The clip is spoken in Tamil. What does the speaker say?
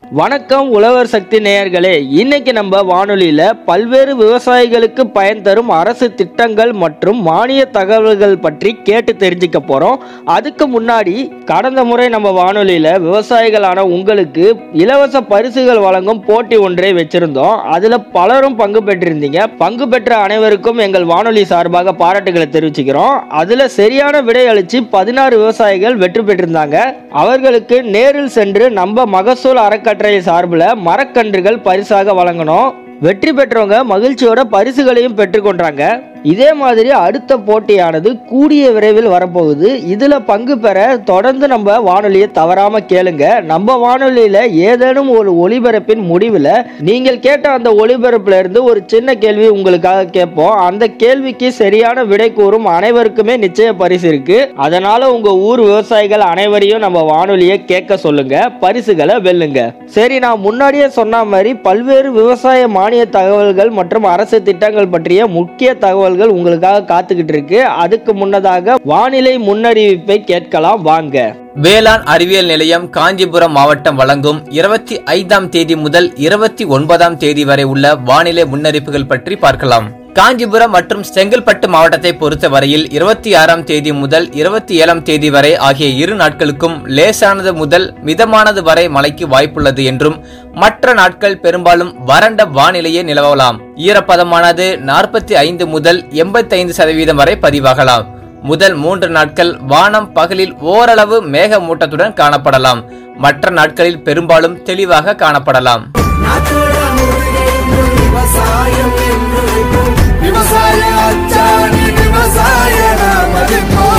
வணக்கம் உழவர் சக்தி நேயர்களே இன்னைக்கு நம்ம வானொலியில பல்வேறு விவசாயிகளுக்கு பயன் தரும் அரசு திட்டங்கள் மற்றும் மானிய தகவல்கள் பற்றி கேட்டு தெரிஞ்சுக்க போறோம் அதுக்கு முன்னாடி கடந்த முறை நம்ம வானொலியில விவசாயிகளான உங்களுக்கு இலவச பரிசுகள் வழங்கும் போட்டி ஒன்றை வச்சிருந்தோம் அதுல பலரும் பங்கு பெற்றிருந்தீங்க பங்கு பெற்ற அனைவருக்கும் எங்கள் வானொலி சார்பாக பாராட்டுகளை தெரிவிச்சுக்கிறோம் அதுல சரியான விடை அளிச்சு பதினாறு விவசாயிகள் வெற்றி பெற்றிருந்தாங்க அவர்களுக்கு நேரில் சென்று நம்ம மகசூல் அறக்கட்டளை சார்பில் மரக்கன்றுகள் பரிசாக வழங்கணும் வெற்றி பெற்றவங்க மகிழ்ச்சியோட பரிசுகளையும் பெற்றுக்கொண்டாங்க இதே மாதிரி அடுத்த போட்டியானது கூடிய விரைவில் வரப்போகுது இதுல பங்கு பெற தொடர்ந்து நம்ம வானொலியை தவறாம கேளுங்க நம்ம வானொலியில ஏதேனும் ஒரு ஒளிபரப்பின் முடிவில் நீங்கள் கேட்ட அந்த ஒளிபரப்புல இருந்து ஒரு சின்ன கேள்வி உங்களுக்காக கேட்போம் அந்த கேள்விக்கு சரியான விடை கூறும் அனைவருக்குமே நிச்சய பரிசு இருக்கு அதனால உங்க ஊர் விவசாயிகள் அனைவரையும் நம்ம வானொலியை கேட்க சொல்லுங்க பரிசுகளை வெல்லுங்க சரி நான் முன்னாடியே சொன்ன மாதிரி பல்வேறு விவசாய மானிய தகவல்கள் மற்றும் அரசு திட்டங்கள் பற்றிய முக்கிய தகவல்கள் உங்களுக்காக காத்துக்கிட்டு இருக்கு அதுக்கு முன்னதாக வானிலை முன்னறிவிப்பை கேட்கலாம் வாங்க வேளாண் அறிவியல் நிலையம் காஞ்சிபுரம் மாவட்டம் வழங்கும் இருபத்தி ஐந்தாம் தேதி முதல் இருபத்தி ஒன்பதாம் தேதி வரை உள்ள வானிலை முன்னறிப்புகள் பற்றி பார்க்கலாம் காஞ்சிபுரம் மற்றும் செங்கல்பட்டு மாவட்டத்தை பொறுத்தவரையில் இருபத்தி ஆறாம் தேதி முதல் இருபத்தி ஏழாம் தேதி வரை ஆகிய இரு நாட்களுக்கும் லேசானது முதல் மிதமானது வரை மழைக்கு வாய்ப்புள்ளது என்றும் மற்ற நாட்கள் பெரும்பாலும் வறண்ட வானிலையே நிலவலாம் ஈரப்பதமானது நாற்பத்தி ஐந்து முதல் எண்பத்தி ஐந்து சதவீதம் வரை பதிவாகலாம் முதல் மூன்று நாட்கள் வானம் பகலில் ஓரளவு மேகமூட்டத்துடன் காணப்படலாம் மற்ற நாட்களில் பெரும்பாலும் தெளிவாக காணப்படலாம் நாட்டுடன் ஒருங்கிணைந்து விவசாயம் என்று விவசாய அச்சாணி விவசாய நாமதிப்போ